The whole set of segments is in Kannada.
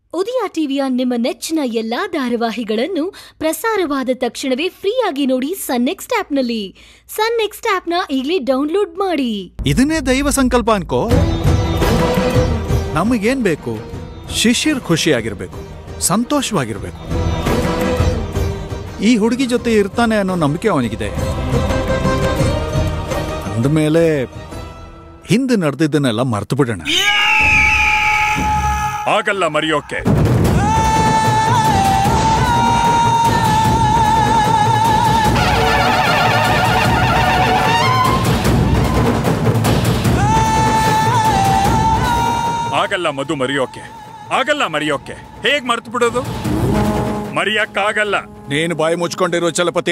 ಉದಯ ಟಿವಿಯ ನಿಮ್ಮ ನೆಚ್ಚಿನ ಎಲ್ಲಾ ಧಾರಾವಾಹಿಗಳನ್ನು ಪ್ರಸಾರವಾದ ತಕ್ಷಣವೇ ಫ್ರೀಯಾಗಿ ನೋಡಿ ಸನ್ ನೆಕ್ಸ್ಟ್ ಆಪ್ನಲ್ಲಿ ಸನ್ ನೆಕ್ಸ್ಟ್ ಆಪ್ನ ಈಗಲೇ ಡೌನ್ಲೋಡ್ ಮಾಡಿ ಇದನ್ನೇ ದೈವ ಸಂಕಲ್ಪ ಅನ್ಕೋ ನಮಗೇನ್ ಬೇಕು ಶಿಶಿರ್ ಖುಷಿಯಾಗಿರ್ಬೇಕು ಸಂತೋಷವಾಗಿರ್ಬೇಕು ಈ ಹುಡುಗಿ ಜೊತೆ ಇರ್ತಾನೆ ಅನ್ನೋ ನಂಬಿಕೆ ಅವನಿಗಿದೆ ಅಂದಮೇಲೆ ಹಿಂದೆ ನಡೆದಿದ್ದನ್ನೆಲ್ಲ ಮರ್ತು ಬಿಡೋಣ ಆಗಲ್ಲ ಮರೆಯೋಕೆ ಆಗಲ್ಲ ಮಧು ಮರೆಯೋಕೆ ಆಗಲ್ಲ ಮರೆಯೋಕೆ ಹೇಗ್ ಮರ್ತು ಬಿಡೋದು ಮರೆಯಕ್ಕಾಗಲ್ಲ ನೀನು ಬಾಯಿ ಮುಚ್ಕೊಂಡಿರೋ ಚಲಪತಿ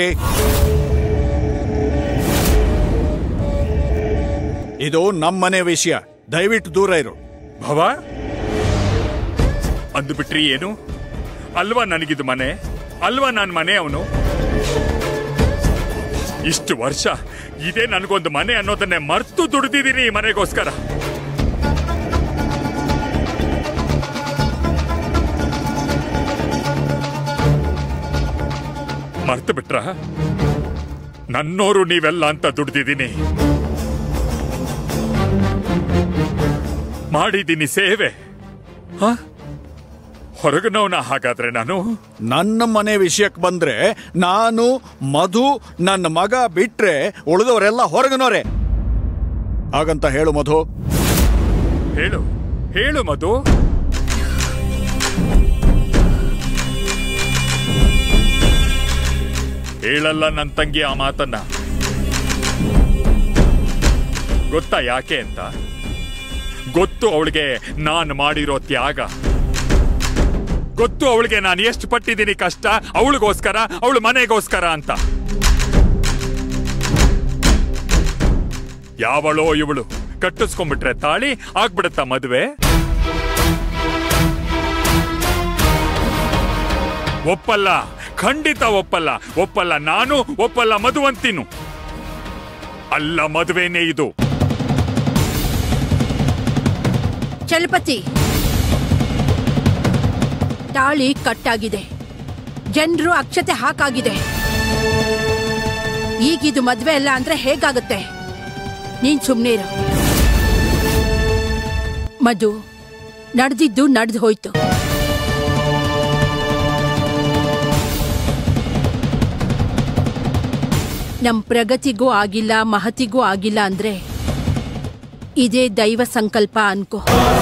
ಇದು ನಮ್ಮನೆ ವಿಷಯ ದಯವಿಟ್ಟು ದೂರ ಇರು ಭವ ಅಂದುಬಿಟ್ರಿ ಏನು ಅಲ್ವಾ ನನಗಿದು ಮನೆ ಅಲ್ವಾ ನಾನು ಮನೆ ಅವನು ಇಷ್ಟು ವರ್ಷ ಇದೇ ನನಗೊಂದು ಮನೆ ಅನ್ನೋದನ್ನೇ ಮರ್ತು ದುಡ್ದಿದ್ದೀನಿ ಈ ಮನೆಗೋಸ್ಕರ ಮರ್ತು ಬಿಟ್ರ ನನ್ನೋರು ನೀವೆಲ್ಲ ಅಂತ ದುಡ್ದಿದ್ದೀನಿ ಮಾಡಿದ್ದೀನಿ ಸೇವೆ ಹ ಹೊರಗನವನ ಹಾಗಾದ್ರೆ ನಾನು ನನ್ನ ಮನೆ ವಿಷಯಕ್ಕೆ ಬಂದ್ರೆ ನಾನು ಮಧು ನನ್ನ ಮಗ ಬಿಟ್ರೆ ಉಳಿದವರೆಲ್ಲ ಹೊರಗನೋರೆ ಹಾಗಂತ ಹೇಳು ಮಧು ಹೇಳು ಹೇಳು ಮಧು ಹೇಳಲ್ಲ ನನ್ನ ತಂಗಿ ಆ ಮಾತನ್ನ ಗೊತ್ತಾ ಯಾಕೆ ಅಂತ ಗೊತ್ತು ಅವಳಿಗೆ ನಾನು ಮಾಡಿರೋ ತ್ಯಾಗ ಗೊತ್ತು ಅವಳಿಗೆ ನಾನು ಎಷ್ಟು ಪಟ್ಟಿದ್ದೀನಿ ಕಷ್ಟ ಅವಳಿಗೋಸ್ಕರ ಅವಳ ಮನೆಗೋಸ್ಕರ ಅಂತ ಯಾವಳೋ ಇವಳು ಕಟ್ಟಿಸ್ಕೊಂಡ್ಬಿಟ್ರೆ ತಾಳಿ ಆಗ್ಬಿಡತ್ತ ಮದುವೆ ಒಪ್ಪಲ್ಲ ಖಂಡಿತ ಒಪ್ಪಲ್ಲ ಒಪ್ಪಲ್ಲ ನಾನು ಒಪ್ಪಲ್ಲ ಮದುವಂತೀನು ಅಲ್ಲ ಮದುವೆನೇ ಇದು ಚಲಪತಿ ತಾಳಿ ಕಟ್ಟಾಗಿದೆ ಜನರು ಅಕ್ಷತೆ ಹಾಕಾಗಿದೆ ಈಗಿದು ಮದ್ವೆ ಅಲ್ಲ ಅಂದ್ರೆ ಹೇಗಾಗುತ್ತೆ ನೀನ್ ಸುಮ್ನೆ ಇರು ಮಧು ನಡೆದಿದ್ದು ನಡೆದು ಹೋಯ್ತು ನಮ್ ಪ್ರಗತಿಗೂ ಆಗಿಲ್ಲ ಮಹತಿಗೂ ಆಗಿಲ್ಲ ಅಂದ್ರೆ ಇದೇ ದೈವ ಸಂಕಲ್ಪ ಅನ್ಕೋ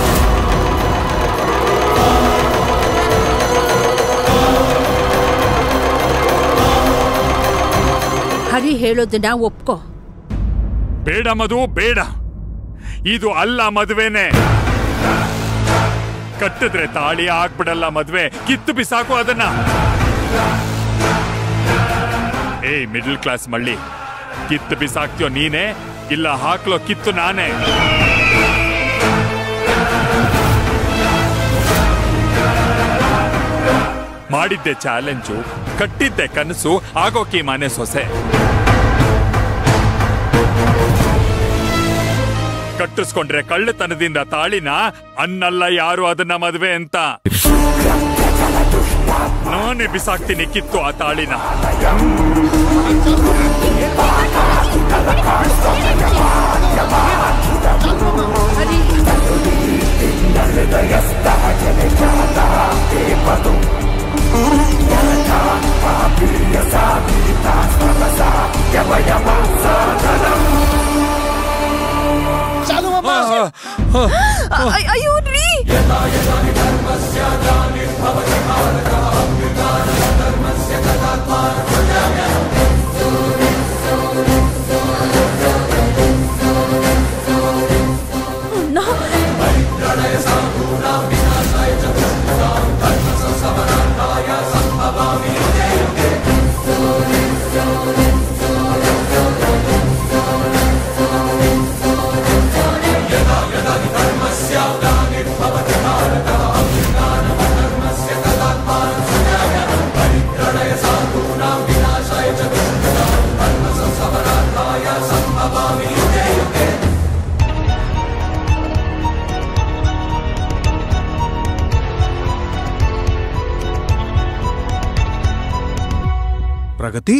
ಹರಿ ಹೇಳೋದನ್ನ ಒಪ್ಕೋ ಬೇಡ ಮಧು ಬೇಡ ಇದು ಅಲ್ಲ ಮದುವೆನೆ ಕಟ್ಟಿದ್ರೆ ತಾಳಿ ಆಗ್ಬಿಡಲ್ಲ ಮದ್ವೆ ಕಿತ್ತು ಬಿಸಾಕು ಅದನ್ನ ಏಯ್ ಮಿಡಲ್ ಕ್ಲಾಸ್ ಮಳ್ಳಿ ಕಿತ್ತು ಬಿಸಾಕ್ತಿಯೋ ನೀನೇ ಇಲ್ಲ ಹಾಕ್ಲೋ ಕಿತ್ತು ನಾನೇ ಮಾಡಿದ್ದೆ ಚಾಲೆಂಜು ಕಟ್ಟಿದ್ದೆ ಕನಸು ಆಗೋಕಿ ಮನೆ ಸೊಸೆ ಕಟ್ಟಿಸ್ಕೊಂಡ್ರೆ ಕಳ್ಳತನದಿಂದ ತಾಳಿನ ಅನ್ನಲ್ಲ ಯಾರು ಅದನ್ನ ಮದುವೆ ಅಂತ ನಾನೇ ಬಿಸಾಕ್ತೀನಿ ಕಿತ್ತು ಆ ತಾಳಿನ ಹರಿ ಅಯ್ಯೋ ರೀ ಪ್ರಗತಿ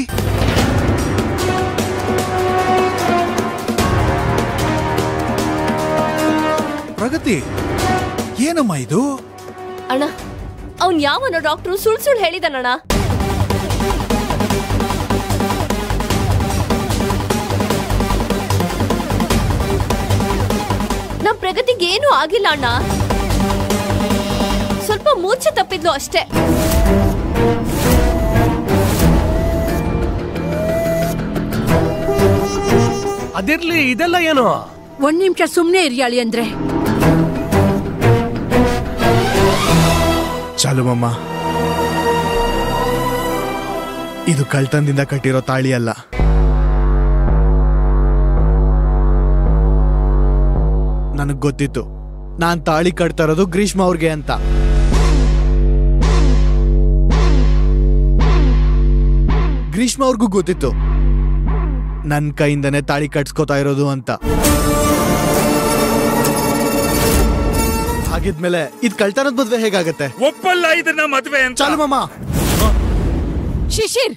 ಪ್ರಗತಿ ಏನಮ್ಮ ಇದು ಅಣ್ಣ ಅವ್ನ್ ಯಾವನೋ ಡಾಕ್ಟ್ರು ಸುಳ್ ಸುಳ್ ಹೇಳಿದಾನಣ್ಣ ನಮ್ ಪ್ರಗತಿಗೆ ಏನೂ ಆಗಿಲ್ಲ ಅಣ್ಣ ಸ್ವಲ್ಪ ಮೂರ್ಛೆ ತಪ್ಪಿದ್ಲು ಅಷ್ಟೇ ಅದಿರ್ಲಿ ಇದೆಲ್ಲ ಏನು ಒಂದ್ ನಿಮಿಷ ಸುಮ್ನೆ ಇರ್ಯಾಳಿ ಅಂದ್ರೆ ಚಾಲುಮಮ್ಮ ಇದು ಕಳ್ತನದಿಂದ ಕಟ್ಟಿರೋ ತಾಳಿ ಅಲ್ಲ ನನಗ್ ಗೊತ್ತಿತ್ತು ನಾನ್ ತಾಳಿ ಕಟ್ತಾ ಇರೋದು ಗ್ರೀಷ್ಮ ಅವ್ರಿಗೆ ಅಂತ ಗ್ರೀಷ್ಮ ಅವ್ರಿಗೂ ಗೊತ್ತಿತ್ತು ನನ್ ಕೈಯಿಂದನೇ ತಾಳಿ ಕಟ್ಸ್ಕೊತಾ ಇರೋದು ಅಂತ ಹಾಗಿದ್ಮೇಲೆ ಇದ್ ಕಳ್ತನದ ಮದ್ವೆ ಹೇಗಾಗತ್ತೆ ಒಪ್ಪಲ್ಲ ಇದನ್ನ ಮದ್ವೆ ಅಂತ ಚಾಲುಮಮ್ಮ ಶಿಶಿರ್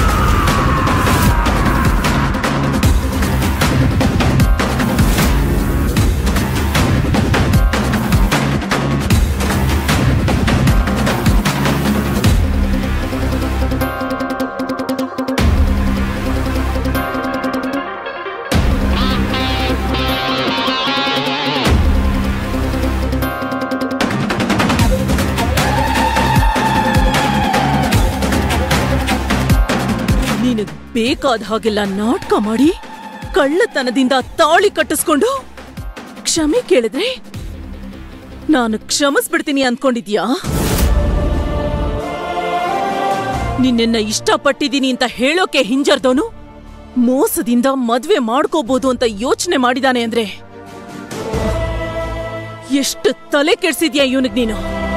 ನಿನಗ್ ಬೇಕಾದ ಹಾಗೆಲ್ಲ ನಾಟಕ ಮಾಡಿ ಕಳ್ಳತನದಿಂದ ತಾಳಿ ಕಟ್ಟಿಸ್ಕೊಂಡು ಕ್ಷಮೆ ಕೇಳಿದ್ರೆ ನಾನು ಕ್ಷಮಿಸ್ಬಿಡ್ತೀನಿ ಅನ್ಕೊಂಡಿದ್ಯಾ ನಿನ್ನೆನ್ನ ಇಷ್ಟಪಟ್ಟಿದ್ದೀನಿ ಅಂತ ಹೇಳೋಕೆ ಹಿಂಜರ್ದವನು ಮೋಸದಿಂದ ಮದ್ವೆ ಮಾಡ್ಕೋಬಹುದು ಅಂತ ಯೋಚನೆ ಮಾಡಿದಾನೆ ಅಂದ್ರೆ ಎಷ್ಟು ತಲೆ ಕೆಡ್ಸಿದ್ಯಾ ಇವನಿಗ್ ನೀನು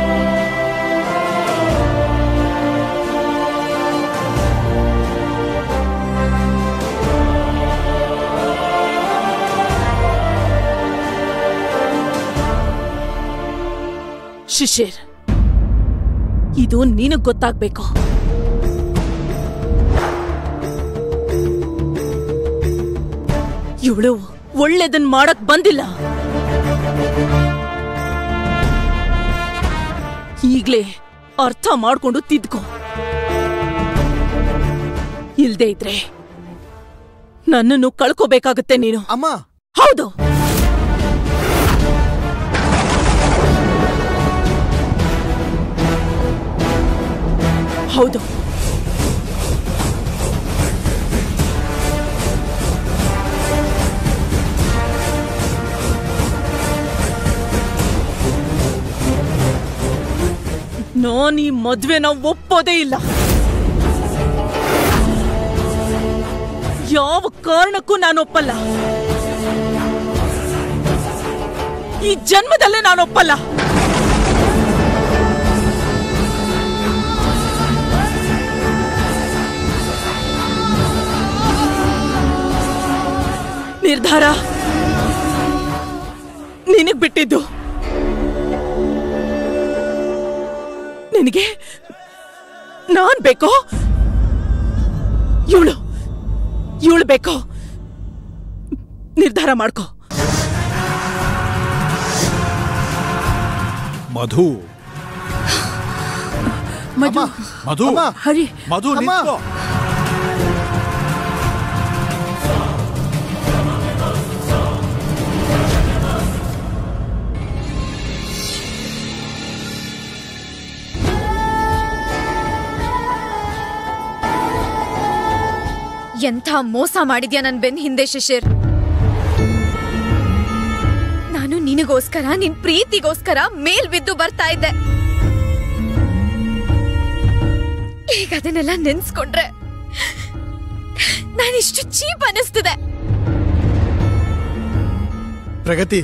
ಶಿಶಿರ್ ಇದು ನಿನಗ್ ಗೊತ್ತಾಗ್ಬೇಕು ಇವಳು ಒಳ್ಳೇದನ್ ಮಾಡಕ್ ಬಂದಿಲ್ಲ ಈಗ್ಲೇ ಅರ್ಥ ಮಾಡ್ಕೊಂಡು ತಿದ್ಕೋ ಇಲ್ದೇ ಇದ್ರೆ ನನ್ನನ್ನು ಕಳ್ಕೋಬೇಕಾಗತ್ತೆ ನೀನು ಅಮ್ಮ ಹೌದು ಹೌದು ನಾನ್ ಈ ಮದ್ವೆನ ಒಪ್ಪೋದೇ ಇಲ್ಲ ಯಾವ ಕಾರಣಕ್ಕೂ ನಾನು ಒಪ್ಪಲ್ಲ ಈ ಜನ್ಮದಲ್ಲೇ ನಾನು ಒಪ್ಪಲ್ಲ ನಿರ್ಧಾರ ನಿನಗ್ ಬಿಟ್ಟಿದ್ದು ನಿನಗೆ ನಾನ್ ಬೇಕೋ ಇವಳು ಇವಳು ಬೇಕೋ ನಿರ್ಧಾರ ಮಾಡ್ಕೋ ಮಧು ಮಧು ಮಧು ಅಮ್ಮ. ಹರಿ ಮಧು ಅಮ್ಮ. ನಿಂತ್ಕೋ ಎಂಥ ಮೋಸ ಮಾಡಿದ್ಯಾ ನನ್ ಬೆನ್ ಹಿಂದೆ ಶಿಶಿರ್ ನಾನು ನಿನಗೋಸ್ಕರ ನಿನ್ ಪ್ರೀತಿಗೋಸ್ಕರ ಮೇಲ್ ಬಿದ್ದು ಬರ್ತಾ ಇದ್ದೆ ಈಗ ಅದನ್ನೆಲ್ಲ ನೆನ್ಸ್ಕೊಂಡ್ರೆ ನಾನಿಷ್ಟು ಚೀಪ್ ಅನಿಸ್ತಿದೆ ಪ್ರಗತಿ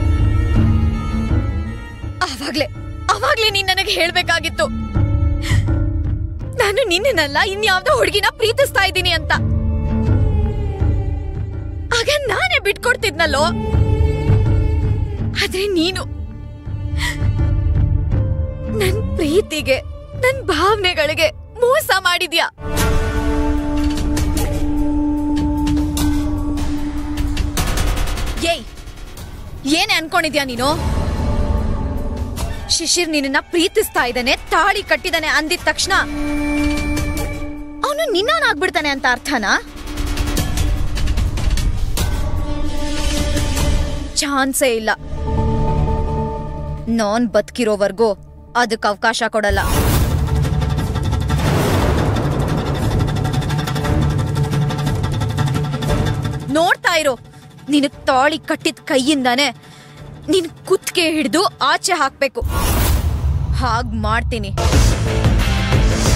ಆವಾಗ್ಲೇ ಅವಾಗ್ಲೇ ನೀನ್ ನನಗೆ ಹೇಳ್ಬೇಕಾಗಿತ್ತು ನಾನು ನಿನ್ನನ್ನಲ್ಲ ಇನ್ಯಾವ್ದೋ ಹುಡುಗಿನ ಪ್ರೀತಿಸ್ತಾ ಇದ್ದೀನಿ ಅಂತ ಆಗ ನಾನೇ ಬಿಟ್ಕೊಡ್ತಿದ್ನಲ್ಲೋ ಆದ್ರೆ ನೀನು ನನ್ ಪ್ರೀತಿಗೆ ನನ್ ಭಾವನೆಗಳಿಗೆ ಮೋಸ ಮಾಡಿದ್ಯಾ ಏನೇ ಅನ್ಕೊಂಡಿದ್ಯಾ ನೀನು ಶಿಶಿರ್ ನಿನ್ನ ಪ್ರೀತಿಸ್ತಾ ಇದ್ದಾನೆ ತಾಳಿ ಕಟ್ಟಿದಾನೆ ಅಂದಿದ ತಕ್ಷಣ ಅವನು ನಿನ್ನವನಾಗ್ಬಿಡ್ತಾನೆ ಅಂತ ಅರ್ಥನಾ ಚಾನ್ಸೇ ಇಲ್ಲ ನಾನ್ ಬದುಕಿರೋವರೆಗೂ ಅದಕ್ಕೆ ಅವಕಾಶ ಕೊಡಲ್ಲ ನೋಡ್ತಾ ಇರೋ ನಿನ್ ತಾಳಿ ಕಟ್ಟಿದ ಕೈಯಿಂದಾನೆ ನಿನ್ ಕುತ್ತಿಗೆ ಹಿಡಿದು ಆಚೆ ಹಾಕ್ಬೇಕು ಹಾಗ್ ಮಾಡ್ತೀನಿ